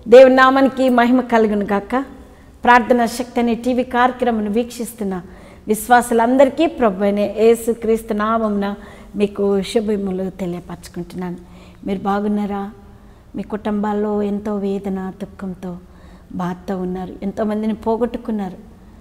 దేవుని నామానికి మహిమ కలుగును గాక ప్రార్థన శక్తి అనే టీవీ కార్యక్రమం వీక్షిస్తున్న విశ్వాసులందరికీ ప్రభు అయిన యేసు క్రీస్తు నామమున మీకు శుభములు తెలియపరచుకుంటున్నాను మీరు బాగున్నారా మీ కుటుంబాల్లో ఎంతో వేదన దుఃఖంతో బాధతో ఉన్నారు ఎంతోమందిని పోగొట్టుకున్నారు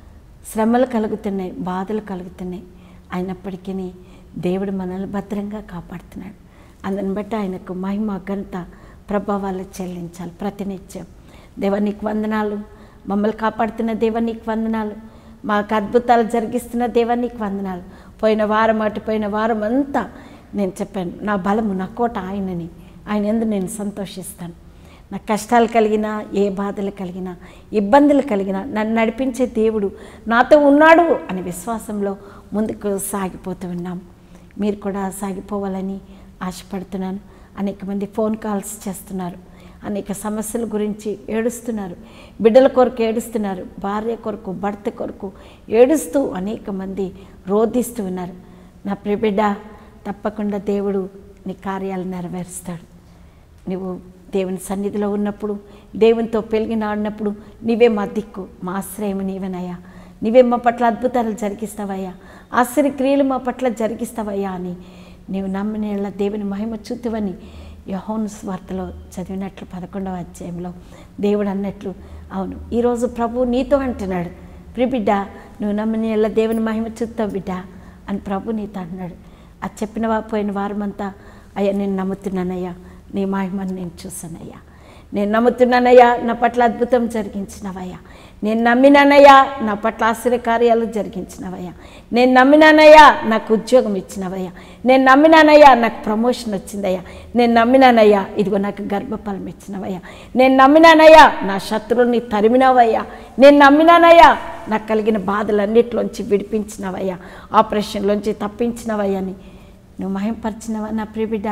శ్రమలు కలుగుతున్నాయి బాధలు కలుగుతున్నాయి అయినప్పటికీ దేవుడు మనల్ని భద్రంగా కాపాడుతున్నాడు అందుని బట్టి ఆయనకు మహిమ ఘనత ప్రభావాలు చెల్లించాలి ప్రతినిత్యం దేవానికి వందనాలు మమ్మల్ని కాపాడుతున్న దేవానికి వందనాలు మాకు అద్భుతాలు జరిగిస్తున్న దేవానికి వందనాలు పోయిన వారం అటు పోయిన వారం అంతా నేను చెప్పాను నా బలము నా కోట ఆయనని ఆయన ఎందు నేను సంతోషిస్తాను నా కష్టాలు కలిగినా ఏ బాధలు కలిగినా ఇబ్బందులు కలిగినా నన్ను నడిపించే దేవుడు నాతో ఉన్నాడు అనే విశ్వాసంలో ముందుకు సాగిపోతూ ఉన్నాం మీరు కూడా సాగిపోవాలని ఆశపడుతున్నాను అనేక మంది ఫోన్ కాల్స్ చేస్తున్నారు అనేక సమస్యల గురించి ఏడుస్తున్నారు బిడ్డల కొరకు ఏడుస్తున్నారు భార్య కొరకు భర్త కొరకు ఏడుస్తూ అనేక మంది రోధిస్తూ ఉన్నారు నా ప్రియబిడ్డ తప్పకుండా దేవుడు నీ కార్యాలు నెరవేరుస్తాడు నువ్వు దేవుని సన్నిధిలో ఉన్నప్పుడు దేవునితో పెరిగిన ఆడినప్పుడు నీవే మా దిక్కు మా ఆశ్రయం నీవేనయ్యా నీవే మా పట్ల అద్భుతాలు జరిగిస్తావయ్యా ఆశ్చర్య క్రియలు మా పట్ల జరిగిస్తావయ్యా అని నీవు నమ్మిన దేవుని మహిమ చూతువని యహోను స్వార్తలో చదివినట్లు పదకొండవ అధ్యాయంలో దేవుడు అన్నట్లు అవును ఈరోజు ప్రభు నీతో అంటున్నాడు ప్రి బిడ్డ నువ్వు నమ్మిన దేవుని మహిమ చూస్తావు బిడ్డ అని ప్రభు నీతో అంటున్నాడు అది చెప్పిన వా పోయిన వారమంతా అయ్యా నేను నమ్ముతున్నానయ్యా నీ మహిమను నేను చూసానయ్యా నేను నమ్ముతున్నానయ్యా నా పట్ల అద్భుతం జరిగించినవయ్యా నేను నమ్మినానయ్యా నా పట్ల ఆశ్చర్యకార్యాలు జరిగించినవయ్యా నేను నమ్మినానయ్యా నాకు ఉద్యోగం ఇచ్చినవయ్యా నేను నమ్మినానయ్యా నాకు ప్రమోషన్ వచ్చిందయ్యా నేను నమ్మినానయ్యా ఇదిగో నాకు గర్భఫలం ఇచ్చినవయ్యా నేను నమ్మినానయ్యా నా శత్రువుని తరిమినవయ్యా నేను నమ్మినానయ్యా నాకు కలిగిన బాధలన్నిటిలోంచి విడిపించినవయ్యా ఆపరేషన్లోంచి తప్పించినవయ్యా అని నువ్వు మహిమపరిచినవా నా ప్రియబిడ్డ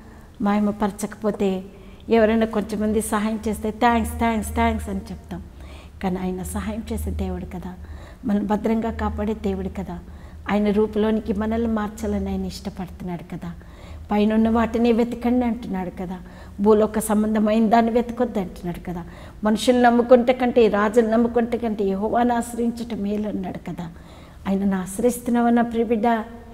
మహిమపరచకపోతే ఎవరైనా కొంచెంమంది సహాయం చేస్తే థ్యాంక్స్ థ్యాంక్స్ థ్యాంక్స్ అని చెప్తాం కానీ ఆయన సహాయం చేసే దేవుడు కదా మనం భద్రంగా కాపాడే దేవుడు కదా ఆయన రూపులోనికి మనల్ని మార్చాలని ఆయన ఇష్టపడుతున్నాడు కదా పైన ఉన్న వాటిని వెతకండి అంటున్నాడు కదా భూలోక సంబంధమైన దాన్ని వెతకొద్దు అంటున్నాడు కదా మనుషులు నమ్ముకుంటే కంటే రాజుని నమ్ముకుంటే కంటే యహోవాను ఆశ్రయించటం మేలు అన్నాడు కదా ఆయనను ఆశ్రయిస్తున్నావా నా ప్రియబిడ్డ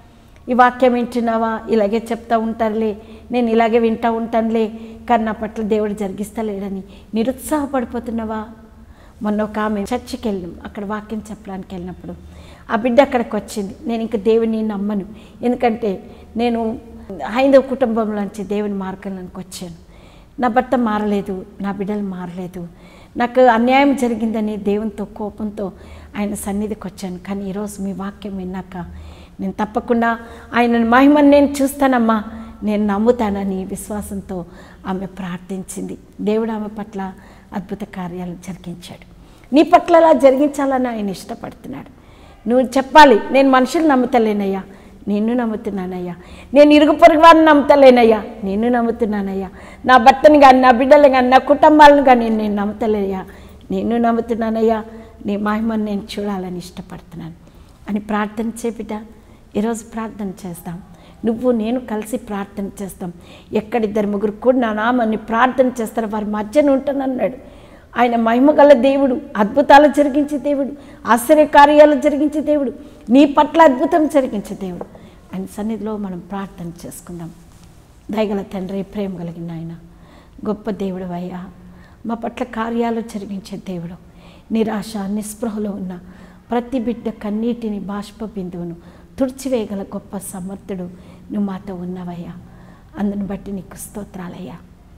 ఈ వాక్యం వింటున్నావా ఇలాగే చెప్తా ఉంటారులే నేను ఇలాగే వింటూ ఉంటానులే కానీ నా పట్ల దేవుడు జరిగిస్తలేడని నిరుత్సాహపడిపోతున్నావా మొన్న ఒక ఆమె చర్చికి వెళ్ళినాం అక్కడ వాక్యం చెప్పడానికి వెళ్ళినప్పుడు ఆ బిడ్డ అక్కడికి వచ్చింది నేను ఇంకా దేవుని నమ్మను ఎందుకంటే నేను హైందవ కుటుంబంలోంచి దేవుని మార్గంలోకి వచ్చాను నా భర్త మారలేదు నా బిడ్డలు మారలేదు నాకు అన్యాయం జరిగిందని దేవునితో కోపంతో ఆయన సన్నిధికి వచ్చాను కానీ ఈరోజు మీ వాక్యం విన్నాక నేను తప్పకుండా ఆయన మహిమను నేను చూస్తానమ్మా నేను నమ్ముతానని విశ్వాసంతో ఆమె ప్రార్థించింది దేవుడు ఆమె పట్ల అద్భుత కార్యాలు జరిగించాడు నీ పట్ల అలా జరిగించాలని ఆయన ఇష్టపడుతున్నాడు నువ్వు చెప్పాలి నేను మనుషులు నమ్ముతలేనయ్యా నిన్ను నమ్ముతున్నానయ్యా నేను ఇరుగు పొరుగు వారిని నమ్ముతలేనయ్యా నిన్ను నమ్ముతున్నానయ్యా నా భర్తని కానీ నా బిడ్డలు కానీ నా కుటుంబాలను కానీ నేను నమ్ముతలేనయ్యా నిన్ను నమ్ముతున్నానయ్యా నీ మహిమను నేను చూడాలని ఇష్టపడుతున్నాను అని ప్రార్థన చేపిట ఈరోజు ప్రార్థన చేస్తాం నువ్వు నేను కలిసి ప్రార్థన చేస్తాం ఎక్కడిద్దరు ముగ్గురు కూడా నా నామాన్ని ప్రార్థన చేస్తారు వారి మధ్యన ఉంటానన్నాడు ఆయన మహిమగల దేవుడు అద్భుతాలు జరిగించే దేవుడు ఆశ్చర్యకార్యాలు జరిగించే దేవుడు నీ పట్ల అద్భుతం జరిగించే దేవుడు ఆయన సన్నిధిలో మనం ప్రార్థన చేసుకుందాం దయగల తండ్రి ప్రేమ కలిగిన ఆయన గొప్ప దేవుడు అయ్యా మా పట్ల కార్యాలు జరిగించే దేవుడు నిరాశ నిస్పృహలో ఉన్న ప్రతి బిడ్డ కన్నీటిని బాష్ప బిందువును తుడిచివేయగల గొప్ప సమర్థుడు నువ్వు మాతో ఉన్నవయ్యా అందుని బట్టి నీకు స్తోత్రాలయ్యా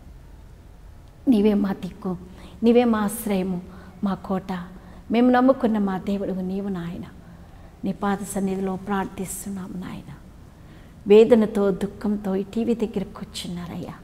నీవే మా దిక్కు నీవే మా ఆశ్రయము మా కోట మేము నమ్ముకున్న మా దేవుడు నీవు నాయన నీ పాద సన్నిధిలో ప్రార్థిస్తున్నాము నాయన వేదనతో దుఃఖంతో ఈ టీవీ దగ్గరకు వచ్చిన్నారయ్యా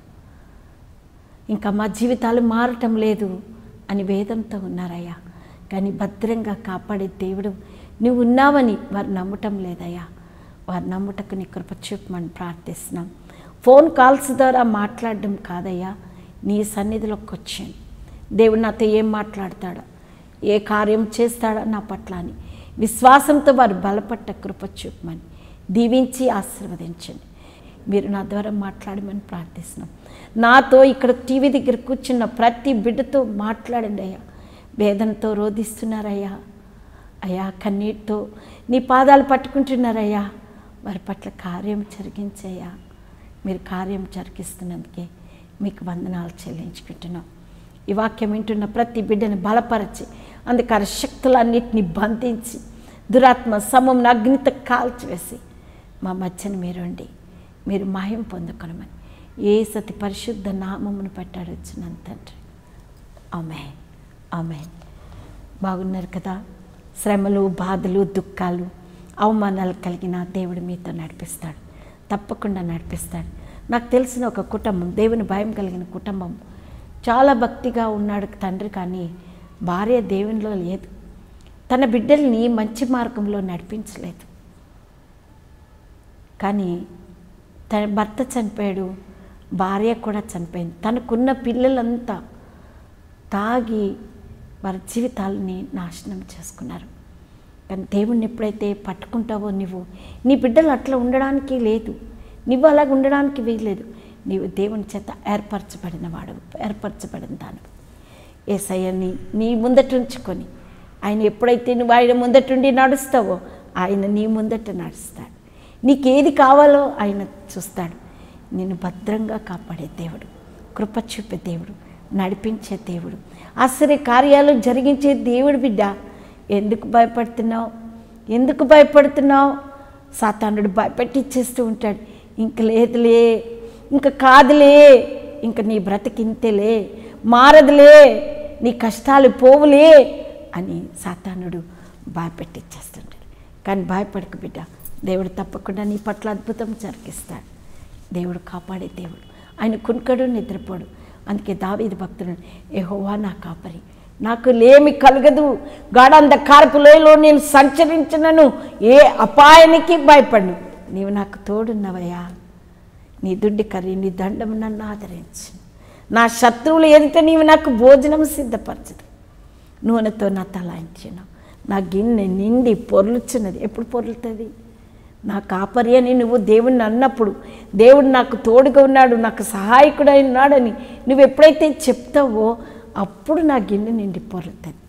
ఇంకా మా జీవితాలు మారటం లేదు అని వేదంతో ఉన్నారయ్యా కానీ భద్రంగా కాపాడే దేవుడు నువ్వు ఉన్నావని వారు నమ్మటం లేదయ్యా వారు నమ్ముటకు నీ కృప చూపమని ప్రార్థిస్తున్నాం ఫోన్ కాల్స్ ద్వారా మాట్లాడడం కాదయ్యా నీ సన్నిధిలోకి వచ్చాను దేవుడు నాతో ఏం మాట్లాడతాడో ఏ కార్యం చేస్తాడో నా పట్ల అని విశ్వాసంతో వారు బలపట్ట కృప చూపమని దీవించి ఆశీర్వదించండి మీరు నా ద్వారా మాట్లాడమని ప్రార్థిస్తున్నాం నాతో ఇక్కడ టీవీ దగ్గర కూర్చున్న ప్రతి బిడ్డతో మాట్లాడండి అయ్యా వేదనతో రోధిస్తున్నారయ్యా అయ్యా కన్నీటితో నీ పాదాలు పట్టుకుంటున్నారయ్యా వారి పట్ల కార్యం జరిగించయ్యా మీరు కార్యం జరిగిస్తున్నందుకే మీకు వందనాలు చెల్లించుకుంటున్నాం ఈ వాక్యం వింటున్న ప్రతి బిడ్డని బలపరచి అందుకని శక్తులన్నిటిని బంధించి దురాత్మ సమం అగ్నిత కాల్చివేసి మా మధ్యన మీరుండి మీరు మాయం పొందుకొనమని ఏ సతి పరిశుద్ధ నామమును పెట్టాడొచ్చినాను తండ్రి ఆమె ఆమె బాగున్నారు కదా శ్రమలు బాధలు దుఃఖాలు అవమానాలు కలిగిన దేవుడు మీతో నడిపిస్తాడు తప్పకుండా నడిపిస్తాడు నాకు తెలిసిన ఒక కుటుంబం దేవుని భయం కలిగిన కుటుంబం చాలా భక్తిగా ఉన్నాడు తండ్రి కానీ భార్య దేవునిలో లేదు తన బిడ్డల్ని మంచి మార్గంలో నడిపించలేదు కానీ తన భర్త చనిపోయాడు భార్య కూడా చనిపోయింది తనకున్న పిల్లలంతా తాగి వారి జీవితాలని నాశనం చేసుకున్నారు కానీ దేవుణ్ణి ఎప్పుడైతే పట్టుకుంటావో నువ్వు నీ బిడ్డలు అట్లా ఉండడానికి లేదు నువ్వు అలాగ ఉండడానికి వీల్లేదు నీవు దేవుని చేత ఏర్పరచబడిన వాడు ఏర్పరచబడిన దాను ఏసయ్యని నీ ముందట ఉంచుకొని ఆయన ఎప్పుడైతే నువ్వు ఆయన ముందటుండి నడుస్తావో ఆయన నీ ముందట నడుస్తాడు నీకేది కావాలో ఆయన చూస్తాడు నేను భద్రంగా కాపాడే దేవుడు కృప చూపే దేవుడు నడిపించే దేవుడు ఆశ్చర్య కార్యాలు జరిగించే దేవుడు బిడ్డ ఎందుకు భయపడుతున్నావు ఎందుకు భయపడుతున్నావు సాతానుడు భయపెట్టిచ్చేస్తూ ఉంటాడు ఇంక లేదులే ఇంక కాదులే ఇంక నీ బ్రతికింతేలే మారదులే నీ కష్టాలు పోవులే అని సాతానుడు భయపెట్టిచ్చేస్తుంటాడు కానీ భయపడకు బిడ్డ దేవుడు తప్పకుండా నీ పట్ల అద్భుతం జరిగిస్తాడు దేవుడు కాపాడే దేవుడు ఆయన కునుకడు నిద్రపోడు అందుకే దావీది భక్తుడు ఏహోవా నా కాపరి నాకు లేమి కలగదు గాఢంధకారపు లోయలో నేను సంచరించినను ఏ అపాయానికి భయపడను నీవు నాకు తోడున్నవయ్యా నీ దుడ్డి కర్రీ నీ దండం నన్ను ఆదరించు నా శత్రువులు ఎదుట నీవు నాకు భోజనం సిద్ధపరచదు నూనెతో నా తలాయించాను నా గిన్నె నిండి పొర్లుచున్నది ఎప్పుడు పొర్లుతుంది నా కాపరి అని నువ్వు దేవుణ్ణి అన్నప్పుడు దేవుడు నాకు తోడుగా ఉన్నాడు నాకు సహాయకుడై ఉన్నాడని నువ్వు ఎప్పుడైతే చెప్తావో అప్పుడు నా గిన్నె నిండి పొర్లుతుంది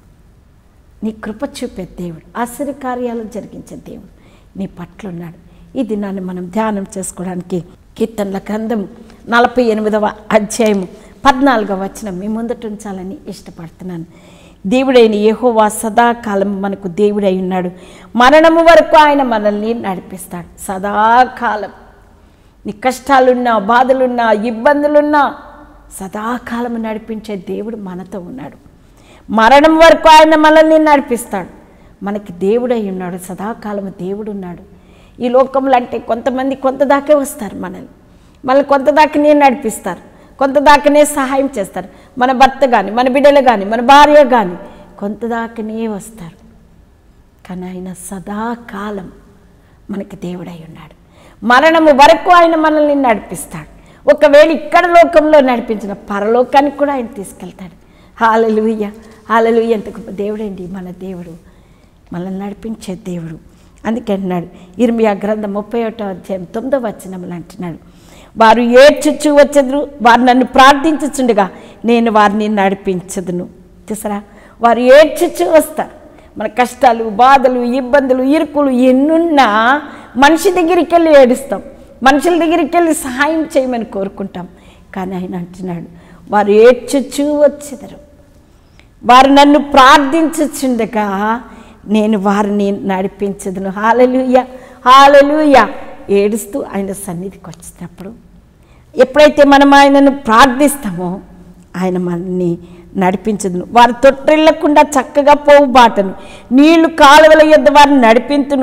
నీ కృప చూపే దేవుడు ఆశ్చర్య కార్యాలు జరిగించే దేవుడు నీ పట్ల ఉన్నాడు ఈ దినాన్ని మనం ధ్యానం చేసుకోవడానికి కీర్తనల గ్రంథం నలభై ఎనిమిదవ అధ్యాయము పద్నాలుగవ వచనం మీ ముందట ఉంచాలని ఇష్టపడుతున్నాను దేవుడైన యెహోవా సదాకాలం మనకు దేవుడై ఉన్నాడు మరణము వరకు ఆయన మనల్ని నడిపిస్తాడు సదాకాలం నీ కష్టాలున్నా బాధలున్నా ఇబ్బందులున్నా సదాకాలం నడిపించే దేవుడు మనతో ఉన్నాడు మరణం వరకు ఆయన మనల్ని నడిపిస్తాడు మనకి దేవుడై ఉన్నాడు సదాకాలం దేవుడు ఉన్నాడు ఈ లోకంలో అంటే కొంతమంది కొంత దాకే వస్తారు మనల్ని మనల్ని కొంత దాకానే నడిపిస్తారు కొంత దాకానే సహాయం చేస్తారు మన భర్త కానీ మన బిడ్డలు కానీ మన భార్య కానీ కొంత దాకానే వస్తారు కానీ ఆయన సదాకాలం మనకి దేవుడై ఉన్నాడు మరణము వరకు ఆయన మనల్ని నడిపిస్తాడు ఒకవేళ ఇక్కడ లోకంలో నడిపించిన పరలోకానికి కూడా ఆయన తీసుకెళ్తాడు హాలలుయ్య హాలలుయ్య ఎంత గొప్ప దేవుడండి మన దేవుడు మనల్ని నడిపించే దేవుడు అందుకే అన్నాడు ఇర్మియా గ్రంథం ముప్పై ఒకటో అధ్యాయం తొమ్మిదో వచనములు అంటున్నాడు వారు ఏడ్చుచు వచ్చెదరు వారు నన్ను ప్రార్థించుచుండగా నేను వారిని నడిపించదును చూసారా వారు ఏడ్చుచు వస్తారు మన కష్టాలు బాధలు ఇబ్బందులు ఇరుకులు ఎన్నున్నా మనిషి దగ్గరికి వెళ్ళి ఏడుస్తాం మనుషుల దగ్గరికి వెళ్ళి సహాయం చేయమని కోరుకుంటాం కానీ ఆయన అంటున్నాడు వారు ఏడ్చుచూ వచ్చెదరు వారు నన్ను ప్రార్థించుచుండగా నేను వారిని నడిపించదును హాలలుయ హాలలుయ ఏడుస్తూ ఆయన సన్నిధికి వచ్చినప్పుడు ఎప్పుడైతే మనం ఆయనను ప్రార్థిస్తామో ఆయన మనల్ని నడిపించదును వారు తొట్టిల్లకుండా చక్కగా పోవు బాటను నీళ్లు కాలువల యొద్ద వారిని నడిపింతును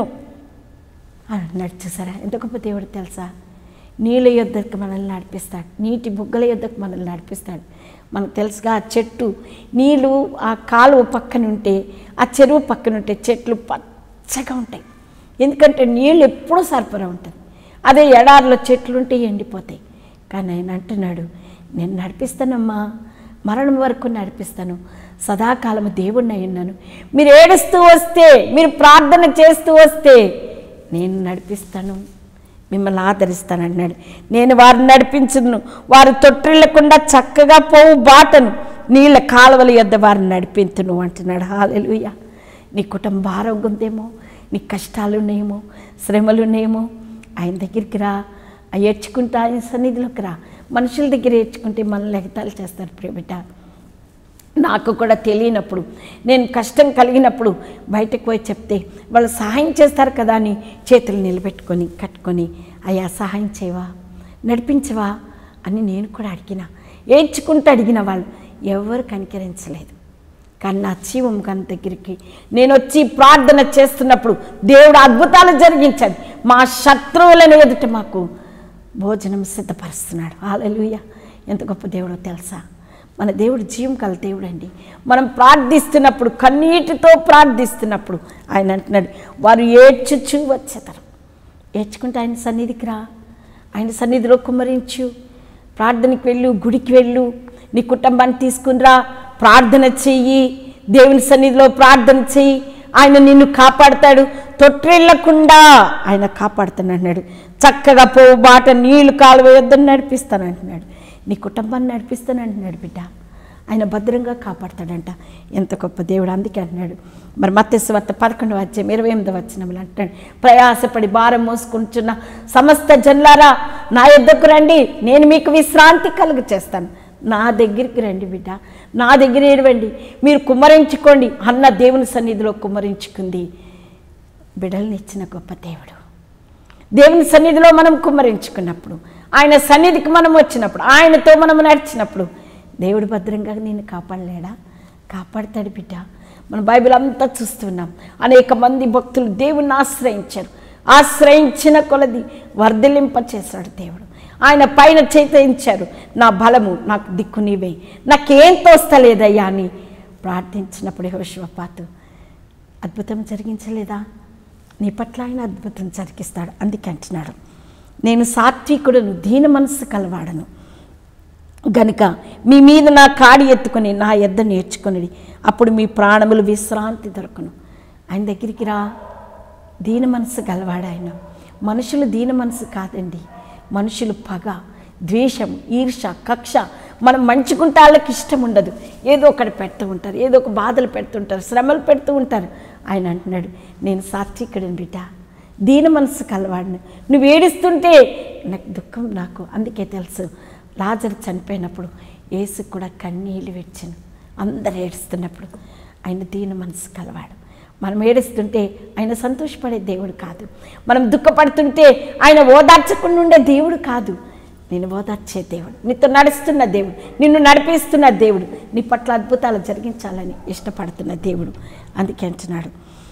నడిచేసారా ఎంత గొప్ప దేవుడు తెలుసా నీళ్ళ యొద్దకు మనల్ని నడిపిస్తాడు నీటి బుగ్గల యొద్దకు మనల్ని నడిపిస్తాడు మనకు తెలుసుగా ఆ చెట్టు నీళ్ళు ఆ కాలువ పక్కన ఉంటే ఆ చెరువు పక్కన ఉంటే చెట్లు పచ్చగా ఉంటాయి ఎందుకంటే నీళ్ళు ఎప్పుడూ సరఫరా ఉంటుంది అదే ఎడారిలో చెట్లు ఉంటే ఎండిపోతాయి కానీ ఆయన అంటున్నాడు నేను నడిపిస్తానమ్మా మరణం వరకు నడిపిస్తాను సదాకాలం దేవుణ్ణి అయి ఉన్నాను మీరు ఏడుస్తూ వస్తే మీరు ప్రార్థన చేస్తూ వస్తే నేను నడిపిస్తాను మిమ్మల్ని ఆదరిస్తానన్నాడు నేను వారిని నడిపించును వారు తొట్టిల్లకుండా చక్కగా పోవు బాటను నీళ్ళ కాలువల యొద్ద వారిని నడిపించును అంటున్నాడు హాలెలుయ నీ కుటుంబ ఆరోగ్యం ఉందేమో నీ కష్టాలు ఉన్నాయేమో శ్రమలు ఉన్నాయేమో ఆయన దగ్గరికి రా ఆ ఏడ్చుకుంటా ఆయన సన్నిధిలోకి రా మనుషుల దగ్గర ఏడ్చుకుంటే మనల్ని ఎగతాలు చేస్తారు ప్రియబిడ్డ నాకు కూడా తెలియనప్పుడు నేను కష్టం కలిగినప్పుడు బయటకు పోయి చెప్తే వాళ్ళు సహాయం చేస్తారు కదా అని చేతులు నిలబెట్టుకొని కట్టుకొని అయ్యా సహాయం చేయవా నడిపించవా అని నేను కూడా అడిగిన ఏడ్చుకుంటూ అడిగిన వాళ్ళు ఎవరు కనికరించలేదు కానీ నా జీవం కన్ దగ్గరికి నేను వచ్చి ప్రార్థన చేస్తున్నప్పుడు దేవుడు అద్భుతాలు జరిగించాడు మా శత్రువులను ఎదుట మాకు భోజనం సిద్ధపరుస్తున్నాడు హాలెలూయ ఎంత గొప్ప దేవుడో తెలుసా మన దేవుడు జీవం కల దేవుడు అండి మనం ప్రార్థిస్తున్నప్పుడు కన్నీటితో ప్రార్థిస్తున్నప్పుడు ఆయన అంటున్నాడు వారు ఏడ్చుచూ వచ్చేతారు ఏడ్చుకుంటే ఆయన సన్నిధికి రా ఆయన సన్నిధిలో కుమ్మరించు ప్రార్థనకి వెళ్ళు గుడికి వెళ్ళు నీ కుటుంబాన్ని తీసుకునిరా ప్రార్థన చెయ్యి దేవుని సన్నిధిలో ప్రార్థన చెయ్యి ఆయన నిన్ను కాపాడతాడు తొట్టిల్లకుండా ఆయన కాపాడుతాను అన్నాడు చక్కగా పోవు బాట నీళ్లు కాలువ యొద్దని నడిపిస్తాను అంటున్నాడు నీ కుటుంబాన్ని నడిపిస్తాను అంటున్నాడు బిడ్డ ఆయన భద్రంగా కాపాడతాడంట ఎంత గొప్ప దేవుడు అందుకే అంటున్నాడు మరి మత్స్యవార్త పదకొండవ అధ్యాయం ఇరవై ఎనిమిదవ వచ్చినములు అంటున్నాడు ప్రయాసపడి భారం మోసుకుంటున్న సమస్త జన్లారా నా యొద్దకు రండి నేను మీకు విశ్రాంతి కలుగ చేస్తాను నా దగ్గరికి రండి బిడ్డ నా దగ్గర ఏడవండి మీరు కుమ్మరించుకోండి అన్న దేవుని సన్నిధిలో కుమ్మరించుకుంది బిడల్ని ఇచ్చిన గొప్ప దేవుడు దేవుని సన్నిధిలో మనం కుమ్మరించుకున్నప్పుడు ఆయన సన్నిధికి మనం వచ్చినప్పుడు ఆయనతో మనం నడిచినప్పుడు దేవుడు భద్రంగా నేను కాపాడలేడా కాపాడతాడు బిడ్డ మన బైబిల్ అంతా చూస్తున్నాం అనేక మంది భక్తులు దేవుణ్ణి ఆశ్రయించారు ఆశ్రయించిన కొలది వర్ధలింప చేశాడు దేవుడు ఆయన పైన చైతయించారు నా బలము నాకు దిక్కు నీవే నాకేం తోస్తలేదయ్యా అని ప్రార్థించినప్పుడు హోషవపాతు అద్భుతం జరిగించలేదా నీ పట్ల ఆయన అద్భుతం జరిగిస్తాడు అందుకే అంటున్నాడు నేను సాత్వికుడను దీన మనస్సు కలవాడను గనుక మీ మీద నా కాడి ఎత్తుకొని నా ఎద్ద నేర్చుకుని అప్పుడు మీ ప్రాణములు విశ్రాంతి దొరకను ఆయన దగ్గరికి రా దీన మనసు గలవాడు ఆయన మనుషులు దీన మనసు కాదండి మనుషులు పగ ద్వేషం ఈర్ష కక్ష మనం మంచుకుంటే వాళ్ళకి ఇష్టం ఉండదు ఏదో ఒకటి పెడుతూ ఉంటారు ఏదో ఒక బాధలు పెడుతుంటారు శ్రమలు పెడుతూ ఉంటారు ఆయన అంటున్నాడు నేను సాత్వికుడిని బిడ్డ దీన మనసు కలవాడిని నువ్వు ఏడుస్తుంటే నాకు దుఃఖం నాకు అందుకే తెలుసు లాజర్ చనిపోయినప్పుడు ఏసు కూడా కన్నీళ్ళు విడిచాను అందరు ఏడుస్తున్నప్పుడు ఆయన దీన మనసు కలవాడు మనం ఏడుస్తుంటే ఆయన సంతోషపడే దేవుడు కాదు మనం దుఃఖపడుతుంటే ఆయన ఓదార్చకుండా ఉండే దేవుడు కాదు నేను ఓదార్చే దేవుడు నీతో నడుస్తున్న దేవుడు నిన్ను నడిపిస్తున్న దేవుడు నీ పట్ల అద్భుతాలు జరిగించాలని ఇష్టపడుతున్న దేవుడు అందుకే అంటున్నాడు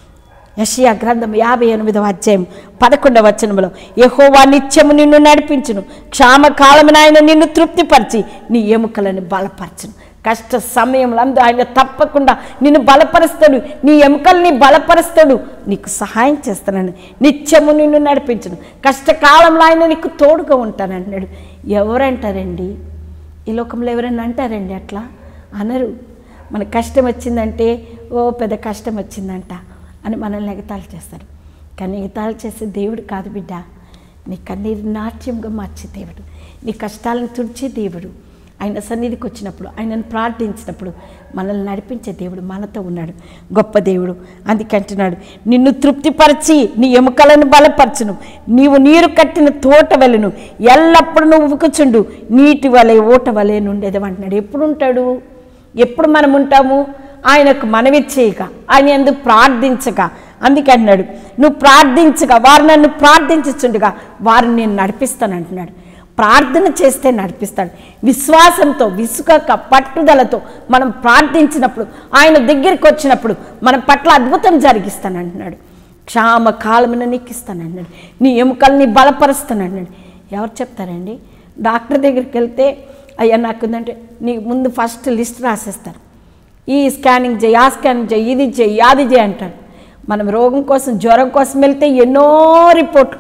యషియా గ్రంథం యాభై ఎనిమిదవ అధ్యాయం పదకొండవ వచనంలో యహోవా నిత్యము నిన్ను నడిపించును క్షామకాలమున ఆయన నిన్ను తృప్తిపరిచి నీ ఎముకలను బలపరచును కష్ట సమయంలో అందు ఆయన తప్పకుండా నిన్ను బలపరుస్తాడు నీ ఎముకల్ని బలపరుస్తాడు నీకు సహాయం చేస్తానని నిత్యము నిన్ను నడిపించును కష్టకాలంలో ఆయన నీకు తోడుగా ఉంటానన్నాడు ఎవరంటారండి ఈ లోకంలో ఎవరైనా అంటారండి అట్లా అనరు మన కష్టం వచ్చిందంటే ఓ పెద్ద కష్టం వచ్చిందంట అని మనల్ని ఎగతాళి చేస్తారు కానీ ఎగతాళి చేసే దేవుడు కాదు బిడ్డ నీ కన్నీరు నాట్యంగా మార్చే దేవుడు నీ కష్టాలను తుడిచే దేవుడు ఆయన సన్నిధికి వచ్చినప్పుడు ఆయనను ప్రార్థించినప్పుడు మనల్ని నడిపించే దేవుడు మనతో ఉన్నాడు గొప్ప దేవుడు అందుకంటున్నాడు నిన్ను తృప్తిపరిచి నీ ఎముకలను బలపరచును నీవు నీరు కట్టిన తోట వలెను ఎల్లప్పుడూ నువ్వు ఉకుచుండు నీటి వలె ఓట వలె నుండేది అంటున్నాడు ఎప్పుడు ఉంటాడు ఎప్పుడు మనం ఉంటాము ఆయనకు మనవి చేయక ఆయన ఎందుకు ప్రార్థించగా అందుకే అంటున్నాడు నువ్వు ప్రార్థించగా వారు నన్ను ప్రార్థించుచుండగా వారిని నేను నడిపిస్తాను అంటున్నాడు ప్రార్థన చేస్తే నడిపిస్తాడు విశ్వాసంతో విసుగక పట్టుదలతో మనం ప్రార్థించినప్పుడు ఆయన దగ్గరికి వచ్చినప్పుడు మన పట్ల అద్భుతం జరిగిస్తాను అంటున్నాడు క్షామ కాలమున నీకు ఇస్తాను అన్నాడు నీ ఎముకల్ని బలపరుస్తాను అన్నాడు ఎవరు చెప్తారండి డాక్టర్ దగ్గరికి వెళ్తే అయ్యా నాకుందంటే నీ ముందు ఫస్ట్ లిస్ట్ రాసేస్తారు ఈ స్కానింగ్ చేయి ఆ స్కానింగ్ చేయి ఇది చేయి అది చేయి అంటారు మనం రోగం కోసం జ్వరం కోసం వెళ్తే ఎన్నో రిపోర్ట్లు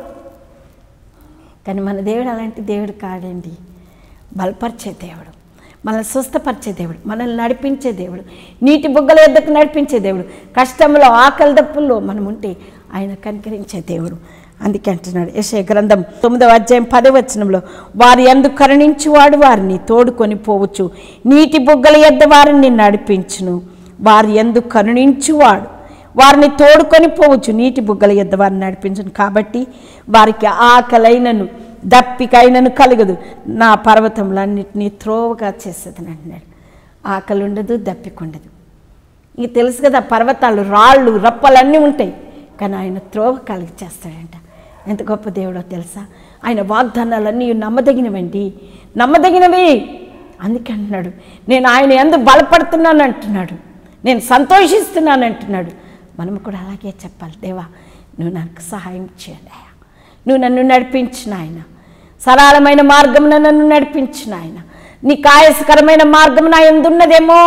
కానీ మన దేవుడు అలాంటి దేవుడు కాదండి బలపరిచే దేవుడు మనల్ని స్వస్థపరిచే దేవుడు మనల్ని నడిపించే దేవుడు నీటి బుగ్గల ఎద్దకు నడిపించే దేవుడు కష్టంలో ఆకలి దప్పుల్లో మనం ఉంటే ఆయన కనికరించే దేవుడు అందుకే అంటున్నాడు యశయ గ్రంథం తొమ్మిదవ అధ్యాయం పదవచనంలో వారి అందు కరుణించువాడు వారిని తోడుకొని పోవచ్చు నీటి బుగ్గల యొద్ద వారిని నడిపించును వారి ఎందు కరుణించువాడు వారిని తోడుకొని పోవచ్చు నీటి బుగ్గల యొద్ద వారిని నడిపించును కాబట్టి వారికి ఆకలైనను దప్పికైనను కలగదు నా పర్వతములన్నిటినీ త్రోవగా చేసేదని అంటున్నాడు ఆకలి ఉండదు దప్పిక ఉండదు ఇంక తెలుసు కదా పర్వతాలు రాళ్ళు రప్పలన్నీ ఉంటాయి కానీ ఆయన త్రోవ కలిగి చేస్తాడంట ఎంత గొప్ప దేవుడో తెలుసా ఆయన వాగ్దానాలన్నీ నమ్మదగినవండి నమ్మదగినవి అందుకే అంటున్నాడు నేను ఆయన ఎందుకు బలపడుతున్నాను అంటున్నాడు నేను సంతోషిస్తున్నాను అంటున్నాడు మనం కూడా అలాగే చెప్పాలి దేవా నువ్వు నాకు సహాయం చేయండి అయ్యా నువ్వు నన్ను నడిపించిన ఆయన సరళమైన మార్గమున నన్ను నడిపించిన ఆయన నీకు ఆయాసకరమైన మార్గం నా ఎందున్నదేమో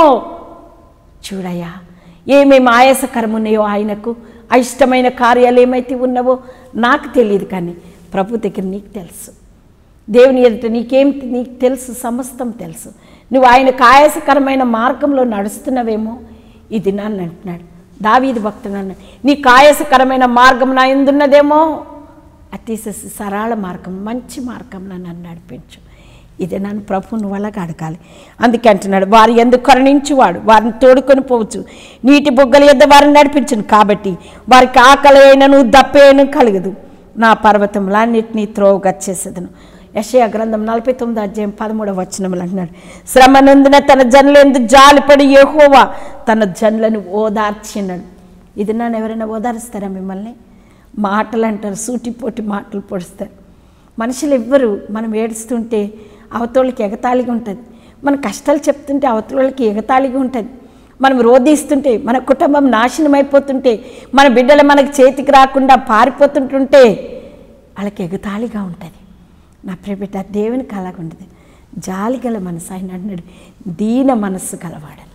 చూడయ్యా ఏమేమి ఆయాసకరం ఉన్నాయో ఆయనకు అయిష్టమైన కార్యాలు ఏమైతే ఉన్నావో నాకు తెలియదు కానీ ప్రభు దగ్గర నీకు తెలుసు దేవుని ఎదుట నీకేం నీకు తెలుసు సమస్తం తెలుసు నువ్వు ఆయనకు ఆయాసకరమైన మార్గంలో నడుస్తున్నావేమో ఇది నన్ను అంటున్నాడు దావీది భక్తుడు అన్నాడు నీకు ఆయాసకరమైన మార్గం నా ఎందున్నదేమో అతి సరళ మార్గం మంచి మార్గం నన్ను నడిపించు ఇది నన్ను ప్రభు నువ్వు అలాగ అడగాలి అందుకే అంటున్నాడు వారి ఎందుకు కరుణించువాడు వారిని తోడుకొని పోవచ్చు నీటి బుగ్గల యొద్ద వారిని నడిపించను కాబట్టి వారికి ఆకలి అయినను దప్పేను కలగదు నా పర్వతములన్నిటినీ త్రోవగా చేసేదను యషయ గ్రంథం నలభై తొమ్మిది అధ్యాయం పదమూడవ వచనములు అంటున్నాడు శ్రమనందున తన జనులందు జాలిపడి యెహోవా తన జనులను ఓదార్చినాడు ఇది నన్ను ఎవరైనా ఓదారుస్తారా మిమ్మల్ని మాటలు అంటారు సూటిపోటి మాటలు పొడుస్తారు మనుషులు ఎవ్వరు మనం ఏడుస్తుంటే అవతోళ్ళకి ఎగతాళిగా ఉంటుంది మన కష్టాలు చెప్తుంటే అవతోళ్ళకి ఎగతాళిగా ఉంటుంది మనం రోధిస్తుంటే మన కుటుంబం నాశనం అయిపోతుంటే మన బిడ్డలు మనకి చేతికి రాకుండా పారిపోతుంటుంటే వాళ్ళకి ఎగతాళిగా ఉంటుంది నా ప్రియ బిడ్డ దేవునికి అలాగుండదు జాలి గల మనసు ఆయన అన్నాడు దీన మనస్సు గలవాడని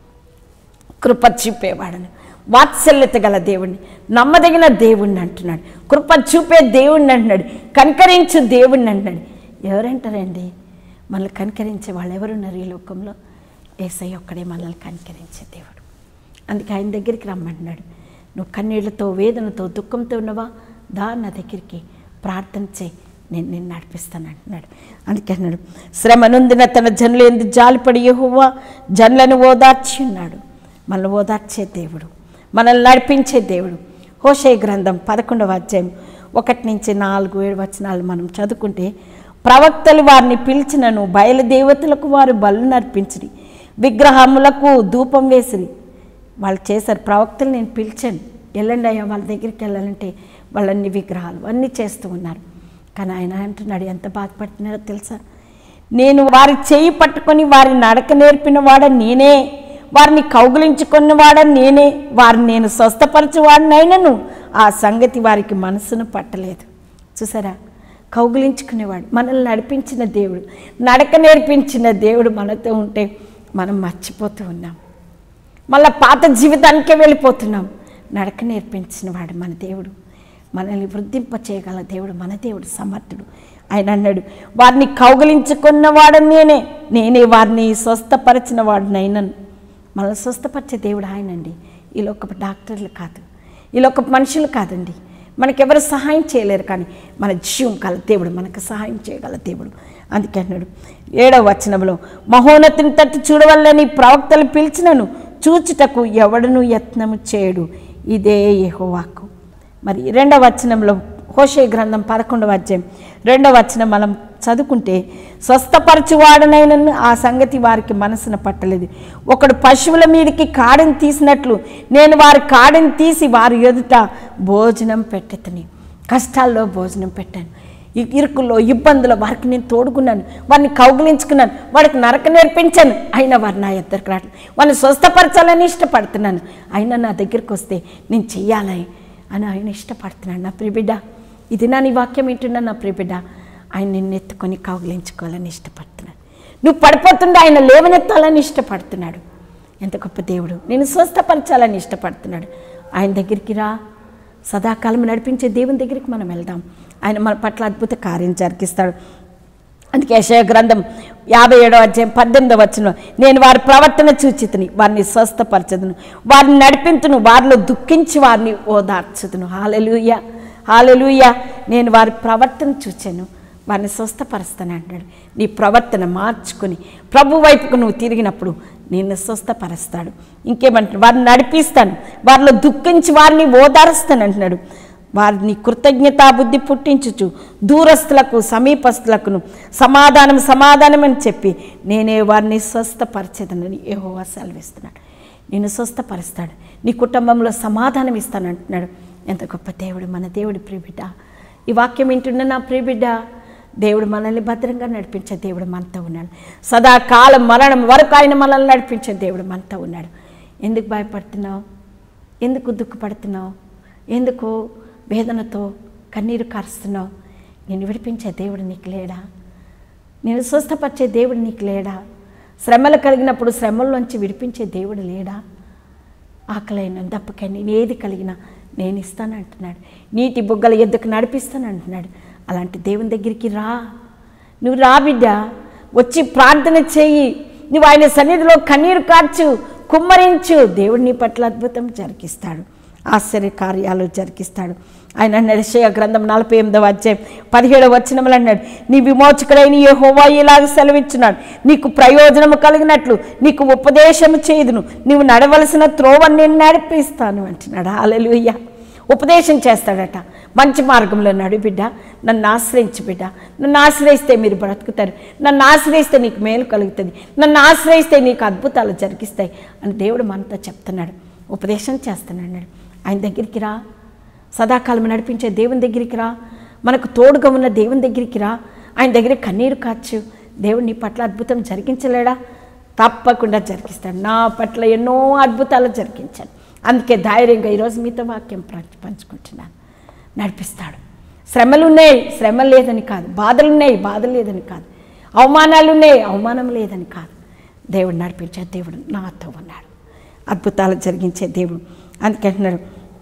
కృప చూపేవాడని వాత్సల్యత గల దేవుణ్ణి నమ్మదగిన దేవుణ్ణి అంటున్నాడు కృప చూపే దేవుణ్ణి అంటున్నాడు కనికరించు దేవుణ్ణి అంటున్నాడు ఎవరంటారండి మనల్ని కనికరించే వాళ్ళు ఎవరున్నారు ఈ లోకంలో ఏసై ఒక్కడే మనల్ని కనికరించే దేవుడు అందుకే ఆయన దగ్గరికి రమ్మంటున్నాడు నువ్వు కన్నీళ్లతో వేదనతో దుఃఖంతో ఉన్నవా దా నా దగ్గరికి ప్రార్థన చేయి నేను నిన్ను నడిపిస్తాను అంటున్నాడు అందుకే అన్నాడు శ్రమ నొందిన తన జనులు ఎందుకు జాలిపడి యెహోవా జనులను ఓదార్చి ఉన్నాడు మనల్ని ఓదార్చే దేవుడు మనల్ని నడిపించే దేవుడు హోషే గ్రంథం పదకొండవ అధ్యాయం ఒకటి నుంచి నాలుగు ఏడు వచనాలు మనం చదువుకుంటే ప్రవక్తలు వారిని పిలిచినను బయలుదేవతలకు వారు బలు నర్పించిరి విగ్రహములకు ధూపం వేసిరి వాళ్ళు చేశారు ప్రవక్తలు నేను పిలిచాను వెళ్ళండి అయ్యా వాళ్ళ దగ్గరికి వెళ్ళాలంటే వాళ్ళన్ని విగ్రహాలు అన్నీ చేస్తూ ఉన్నారు కానీ ఆయన అంటున్నాడు ఎంత బాధపడుతున్నారో తెలుసా నేను వారి చేయి పట్టుకొని వారి నడక నేర్పిన వాడ నేనే వారిని కౌగులించుకున్న వాడ నేనే వారిని నేను స్వస్థపరచువాడినైనను ఆ సంగతి వారికి మనసును పట్టలేదు చూసారా కౌగులించుకునేవాడు మనల్ని నడిపించిన దేవుడు నడక నేర్పించిన దేవుడు మనతో ఉంటే మనం మర్చిపోతూ ఉన్నాం మళ్ళా పాత జీవితానికే వెళ్ళిపోతున్నాం నడక నేర్పించిన వాడు మన దేవుడు మనల్ని వృద్ధింప చేయగల దేవుడు మన దేవుడు సమర్థుడు ఆయన అన్నాడు వారిని కౌగలించుకున్నవాడు నేనే నేనే వారిని స్వస్థపరిచిన వాడినైనను మనల్ని స్వస్థపరిచే దేవుడు ఆయనండి ఈ లోకపు డాక్టర్లు కాదు ఈ లోకపు మనుషులు కాదండి మనకెవరు సహాయం చేయలేరు కానీ మన జీవం గల దేవుడు మనకు సహాయం చేయగల దేవుడు అందుకే అన్నాడు ఏడవ వచనంలో మహోన్నతిని తట్టు చూడవల్లని ప్రవక్తలు పిలిచినను చూచుటకు ఎవడును యత్నము చేయడు ఇదే యెహోవాకు మరి రెండవ వచనంలో హోషే గ్రంథం పదకొండవ అధ్యాయం రెండవ వచనం మనం చదువుకుంటే స్వస్థపరచువాడనైన ఆ సంగతి వారికి మనసున పట్టలేదు ఒకడు పశువుల మీదకి కాడిని తీసినట్లు నేను వారి కాడిని తీసి వారి ఎదుట భోజనం పెట్టెతని కష్టాల్లో భోజనం పెట్టాను ఇ- ఇరుకుల్లో ఇబ్బందుల్లో వారికి నేను తోడుకున్నాను వారిని కౌగిలించుకున్నాను వాడికి నరక నేర్పించాను అయినా వారు నా ఇద్దరికి రావట్లేదు వారిని స్వస్థపరచాలని ఇష్టపడుతున్నాను అయినా నా దగ్గరికి వస్తే నేను చెయ్యాలి అని ఆయన ఇష్టపడుతున్నాడు నా ప్రియబిడ్డ ఇది నా నీ వాక్యం ఏంటున్నా నా ప్రియబిడ్డ ఆయన నిన్ను ఎత్తుకొని కౌగిలించుకోవాలని ఇష్టపడుతున్నాడు నువ్వు పడిపోతుండే ఆయన లేవనెత్తాలని ఇష్టపడుతున్నాడు ఎంత గొప్ప దేవుడు నేను స్వస్థపరచాలని ఇష్టపడుతున్నాడు ఆయన దగ్గరికి రా సదాకాలం నడిపించే దేవుని దగ్గరికి మనం వెళ్దాం ఆయన మన పట్ల అద్భుత కార్యం జరిగిస్తాడు అందుకే యెషయా గ్రంథం యాభై ఏడో అధ్యాయం పద్దెనిమిదో వచ్చిన నేను వారి ప్రవర్తన చూచితుని వారిని స్వస్థపరచదును వారిని నడిపించును వారిలో దుఃఖించి వారిని ఓదార్చుదును హాలెలుయ హాలెలూయ నేను వారి ప్రవర్తన చూచాను వారిని స్వస్థపరుస్తాను అంటాడు నీ ప్రవర్తన మార్చుకుని ప్రభు వైపుకు నువ్వు తిరిగినప్పుడు నిన్ను స్వస్థపరుస్తాడు ఇంకేమంటాడు వారిని నడిపిస్తాను వారిలో దుఃఖించి వారిని ఓదారుస్తాను అంటున్నాడు వారిని కృతజ్ఞతాబుద్ధి పుట్టించుచు దూరస్తులకు సమీపస్తులకును సమాధానం సమాధానం అని చెప్పి నేనే వారిని స్వస్థపరచేదనని యెహోవా సెలవిస్తున్నాడు నిన్ను స్వస్థపరుస్తాడు నీ కుటుంబంలో సమాధానం ఇస్తాను అంటున్నాడు ఎంత గొప్ప దేవుడు మన దేవుడి ప్రియబిడ్డ ఈ వాక్యం వింటున్న నా ప్రియబిడ్డ దేవుడు మనల్ని భద్రంగా నడిపించే దేవుడు మనతో ఉన్నాడు సదాకాలం మరణం వరకు ఆయన మనల్ని నడిపించే దేవుడు మనతో ఉన్నాడు ఎందుకు భయపడుతున్నావు ఎందుకు దుఃఖపడుతున్నావు ఎందుకు వేదనతో కన్నీరు కారుస్తున్నావు నేను విడిపించే దేవుడు నీకు లేడా నేను స్వస్థపరిచే దేవుడు నీకు లేడా శ్రమలు కలిగినప్పుడు శ్రమల్లోంచి విడిపించే దేవుడు లేడా ఆకలైన దప్పకని ఏది కలిగినా నేను ఇస్తాను అంటున్నాడు నీటి బుగ్గల ఎద్దుకు నడిపిస్తాను అంటున్నాడు అలాంటి దేవుని దగ్గరికి రా నువ్వు రా బిడ్డ వచ్చి ప్రార్థన చెయ్యి నువ్వు ఆయన సన్నిధిలో కన్నీరు కార్చు కుమ్మరించు దేవుడు నీ పట్ల అద్భుతం జరిగిస్తాడు ఆశ్చర్య కార్యాలు జరిగిస్తాడు ఆయన నడిషయ గ్రంథం నలభై ఎనిమిదవ అధ్యాయం పదిహేడవ వచనములు అన్నాడు నీ విమోచకుడైన ఏ హోవా ఇలాగ సెలవిచ్చున్నాడు నీకు ప్రయోజనము కలిగినట్లు నీకు ఉపదేశము చేయదును నీవు నడవలసిన త్రోవని నేను నడిపిస్తాను అంటున్నాడు హాలెలూయ ఉపదేశం చేస్తాడట మంచి మార్గంలో నడు బిడ్డ నన్ను ఆశ్రయించు బిడ్డ నన్ను ఆశ్రయిస్తే మీరు బ్రతుకుతారు నన్ను ఆశ్రయిస్తే నీకు మేలు కలుగుతుంది నన్ను ఆశ్రయిస్తే నీకు అద్భుతాలు జరిగిస్తాయి అని దేవుడు మనతో చెప్తున్నాడు ఉపదేశం చేస్తున్నాడు ఆయన దగ్గరికి రా సదాకాలం నడిపించే దేవుని దగ్గరికి రా మనకు తోడుగా ఉన్న దేవుని దగ్గరికి రా ఆయన దగ్గర కన్నీరు కాచు దేవుడు నీ పట్ల అద్భుతం జరిగించలేడా తప్పకుండా జరిగిస్తాడు నా పట్ల ఎన్నో అద్భుతాలు జరిగించాడు అందుకే ధైర్యంగా ఈరోజు మీతో వాక్యం పంచ- పంచుకుంటున్నాను నడిపిస్తాడు శ్రమలు ఉన్నాయి శ్రమ లేదని కాదు బాధలు ఉన్నాయి బాధలు లేదని కాదు అవమానాలు ఉన్నాయి అవమానం లేదని కాదు దేవుడు నడిపించే దేవుడు నాతో ఉన్నాడు అద్భుతాలు జరిగించే దేవుడు అందుకే అంటున్నాడు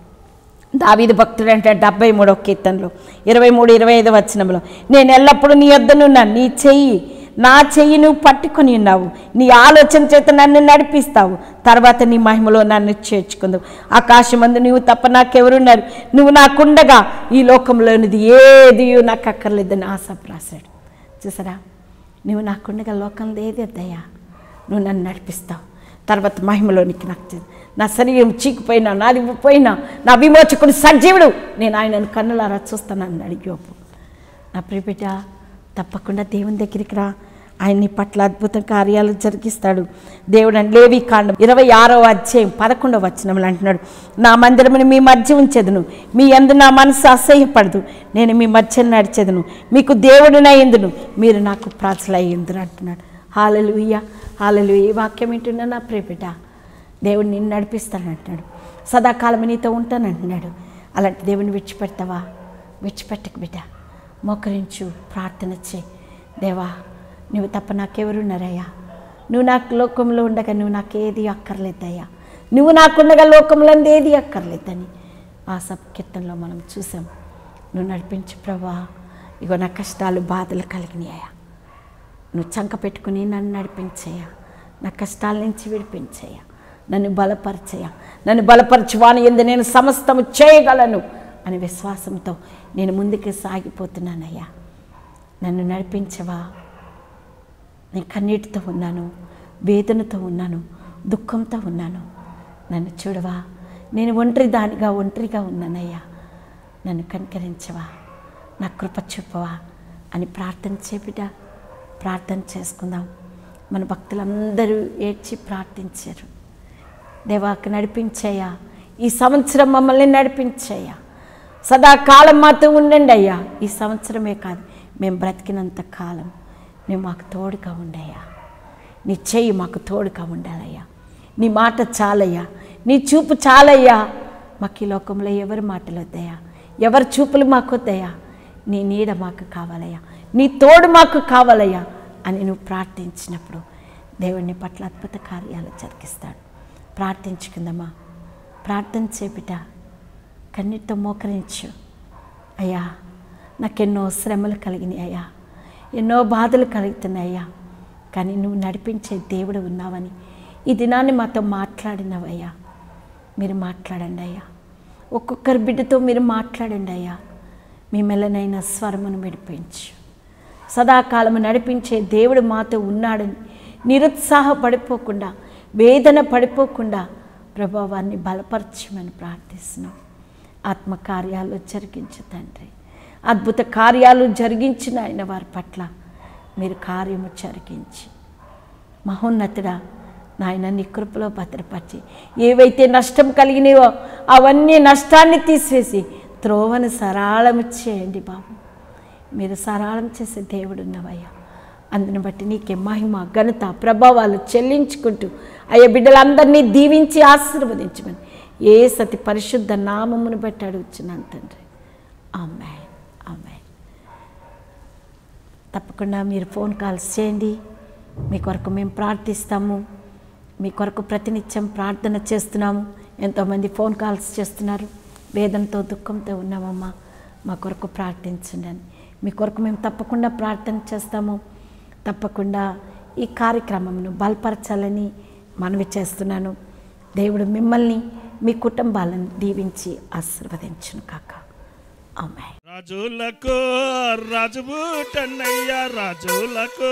దావీదు భక్తుడు అంటే డెబ్బై మూడో కీర్తనలో ఇరవై మూడు ఇరవై ఐదు వచనంలో నేను ఎల్లప్పుడూ నీ వద్దనున్నాను నీ చెయ్యి నా చెయ్యి నువ్వు పట్టుకొని ఉన్నావు నీ ఆలోచన చేత నన్ను నడిపిస్తావు తర్వాత నీ మహిమలో నన్ను చేర్చుకుందావు ఆకాశమందు నువ్వు తప్ప నాకెవరున్నారు నువ్వు నాకుండగా ఈ లోకంలోనిది ఏది నాకు అక్కర్లేదని ఆశ రాశాడు చూసారా నువ్వు నాకుండగా లోకంలో ఏది వద్దయ్యా నువ్వు నన్ను నడిపిస్తావు తర్వాత మహిమలోనికి నాకు తె- నా శరీరం చీకిపోయినా నాది పోయినా నా విమోచకుడు సజీవుడు నేను ఆయనను కన్నులారా చూస్తానని అడిగోపు నా ప్రియబిడ్డ తప్పకుండా దేవుని దగ్గరికి రా ఆయన నీ పట్ల అద్భుత కార్యాలు జరిగిస్తాడు దేవుడు అని లేవి కాండం ఇరవై ఆరో అధ్యాయం పదకొండవ వచనములు అంటున్నాడు నా మందిరముని మీ మధ్య ఉంచెదను మీ అందు నా మనసు అసహ్యపడదు నేను మీ మధ్య నడిచెదను మీకు దేవుడినై ఎందును మీరు నాకు ప్రాచలయ్యిందురు అంటున్నాడు హాలలుయ్య హాలలు ఈ వాక్యం వింటున్నా నా ప్రియబిడ్డ దేవుడు నిన్ను నడిపిస్తానంటున్నాడు సదాకాలం నీతో ఉంటానంటున్నాడు అలాంటి దేవుని విడిచిపెడతావా విడిచిపెట్టకు బిడ్డ మోకరించు ప్రార్థన చేయి దేవా నువ్వు తప్ప నాకెవరున్నారయ్యా నువ్వు నాకు లోకంలో ఉండగా నువ్వు నాకేది అక్కర్లేదయ్యా నువ్వు నాకుండగా లోకంలో ఏది అక్కర్లేదని ఆ సబ్కీర్తనలో మనం చూసాం నువ్వు నడిపించు ప్రభా ఇగో నా కష్టాలు బాధలు కలిగినాయా నువ్వు చంక పెట్టుకుని నన్ను నడిపించేయ నా కష్టాల నుంచి విడిపించేయ నన్ను బలపరిచేయ నన్ను బలపరచు వాని ఎందు నేను సమస్తము చేయగలను అని విశ్వాసంతో నేను ముందుకు సాగిపోతున్నానయ్యా నన్ను నడిపించవా నేను కన్నీటితో ఉన్నాను వేదనతో ఉన్నాను దుఃఖంతో ఉన్నాను నన్ను చూడవా నేను ఒంటరి దానిగా ఒంటరిగా ఉన్నానయ్యా నన్ను కనికరించవా నా కృప చూపవా అని ప్రార్థన చేపిట ప్రార్థన చేసుకుందాం మన భక్తులందరూ ఏడ్చి ప్రార్థించారు దేవాకు నడిపించయ్యా ఈ సంవత్సరం మమ్మల్ని నడిపించయ్యా సదాకాలం మాతో ఉండండి అయ్యా ఈ సంవత్సరమే కాదు మేము బ్రతికినంత కాలం మేము మాకు తోడుగా ఉండయ్యా నీ చెయ్యి మాకు తోడుగా ఉండాలయ్యా నీ మాట చాలయ్యా నీ చూపు చాలయ్యా మాకు ఈ లోకంలో ఎవరి మాటలు వద్దయ్యా ఎవరి చూపులు మాకు వద్దయ్యా నీ నీడ మాకు కావాలయ్యా నీ తోడు మాకు కావాలయ్యా అని నువ్వు ప్రార్థించినప్పుడు దేవుడిని పట్ల అద్భుత కార్యాలు జరిగిస్తాడు ప్రార్థించుకుందామా ప్రార్థన చేపిట కన్నీటితో మోకరించు అయ్యా నాకెన్నో శ్రమలు కలిగినాయి అయ్యా ఎన్నో బాధలు కలుగుతున్నాయ్యా కానీ నువ్వు నడిపించే దేవుడు ఉన్నావని ఈ దినాన్ని మాతో మాట్లాడినవయ్యా మీరు మాట్లాడండి అయ్యా ఒక్కొక్కరి బిడ్డతో మీరు మాట్లాడండి అయ్యా మీ మెల్లనైన స్వరమును విడిపించు సదాకాలము నడిపించే దేవుడు మాతో ఉన్నాడని నిరుత్సాహపడిపోకుండా వేదన పడిపోకుండా ప్రభావాన్ని బలపరచమని ప్రార్థిస్తున్నాం ఆత్మకార్యాలు జరిగించు తండ్రి అద్భుత కార్యాలు జరిగించిన ఆయన వారి పట్ల మీరు కార్యము జరిగించి మహోన్నతుడా నాయన నీ కృపలో భద్రపరిచి ఏవైతే నష్టం కలిగినాయో అవన్నీ నష్టాన్ని తీసివేసి త్రోవను సరళము చేయండి బాబు మీరు సరళం చేసే దేవుడు ఉన్నవయ్యా అందుని బట్టి నీకే మహిమ ఘనత ప్రభావాలు చెల్లించుకుంటూ అయ్యా బిడ్డలందరినీ దీవించి ఆశీర్వదించమని ఏ సతి పరిశుద్ధ నామమును బట్టి అడుగుచున్నాను తండ్రి ఆమె ఆమె తప్పకుండా మీరు ఫోన్ కాల్స్ చేయండి మీ కొరకు మేము ప్రార్థిస్తాము మీ కొరకు ప్రతినిత్యం ప్రార్థన చేస్తున్నాము ఎంతోమంది ఫోన్ కాల్స్ చేస్తున్నారు వేదనతో దుఃఖంతో ఉన్నామమ్మా మా కొరకు ప్రార్థించండి అని మీ కొరకు మేము తప్పకుండా ప్రార్థన చేస్తాము తప్పకుండా ఈ కార్యక్రమంను బలపరచాలని మనవి చేస్తున్నాను దేవుడు మిమ్మల్ని మీ కుటుంబాలను దీవించి ఆశీర్వదించును కాక ఆమె రాజులకు రాజుబూటన్నయ్య రాజులకు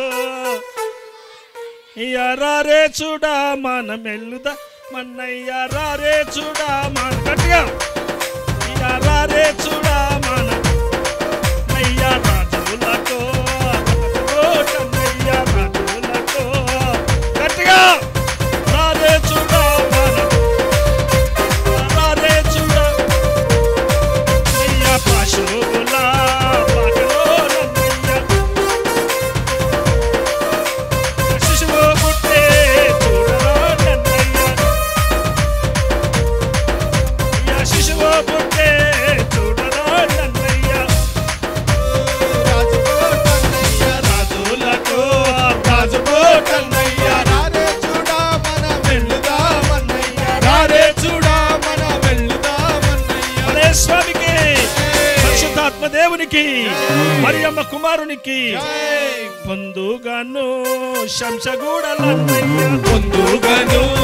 రారే చూడా మన మెల్లుదా మన్నయ్య రారే చూడా మన గట్టిగా ఇయ్య రారే చూడా మన అయ్య రాజులకు రాజుబూటన్నయ్య రాజులకు గట్టిగా రారే చూడా మన రారే చూడా నయ్య పశువుల పాటలోనన్నయ్య శిశువు పుట్టే చూడరా నన్నయ్య అయ్య శిశువు పుట్టే చూడరా నన్నయ్య రాజులకు రాజుకోటన్నయ్య రారే చూడా మన వెళ్ళుదామన్నయ్య రారే చూడా అనే స్వామికి పరిశుద్ధాత్మ దేవునికి మరియమ్మ కుమారునికి పొందుగాను శంసగూడలన్నయ్య పొందుగను